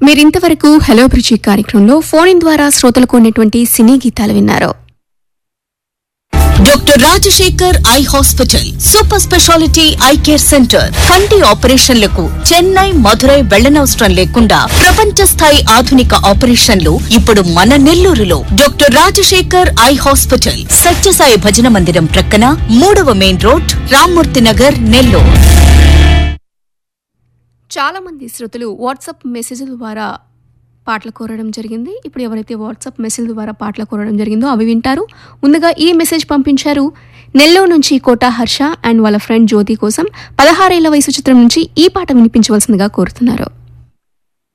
మీరింతవరకు hello bridge కార్యక్రమంలో phone in ద్వారా శ్రోతలకు ఉన్నటువంటి సినీ గీతాలు విన్నారు doctor Rajasekhar eye hospital super speciality eye care centre కంటి ఆపరేషన్లకు చెన్నై మధురై వెళ్లనవసరం లేకుండా ప్రపంచ స్థాయి ఆధునిక ఆపరేషన్లు ఇప్పుడు మన నెల్లూరులో doctor Rajasekhar eye hospital Sathya Sai భజన మందిరం ప్రక్కన మూడవ మెయిన్ రోడ్ రామ్మూర్తి నగర్ నెల్లూరు చాలా మంది శ్రోతలు వాట్సాప్ మెసేజ్ల ద్వారా పాటలు కోరడం జరిగింది ఇప్పుడు ఎవరైతే వాట్సాప్ మెసేజ్ ద్వారా పాటలు కోరడం జరిగిందో అవి వింటారు ముందుగా ఈ మెసేజ్ పంపించారు నెల్లూరు నుంచి కోట హర్ష అండ్ వాళ్ళ ఫ్రెండ్ జ్యోతి కోసం పదహారేళ్ల వయసు చిత్రం నుంచి ఈ పాట వినిపించవలసిందిగా కోరుతున్నారు